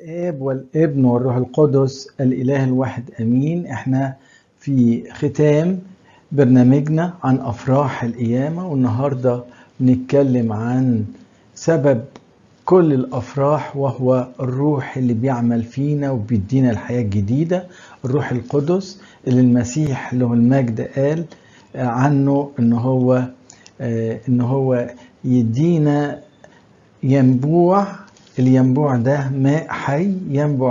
الآب والابن والروح القدس الإله الواحد أمين احنا في ختام برنامجنا عن أفراح القيامة والنهاردة بنتكلم عن سبب كل الأفراح وهو الروح اللي بيعمل فينا وبيدينا الحياة الجديدة الروح القدس اللي المسيح له المجد قال عنه ان هو ان هو يدينا ينبوع الينبوع ده ماء حي ينبع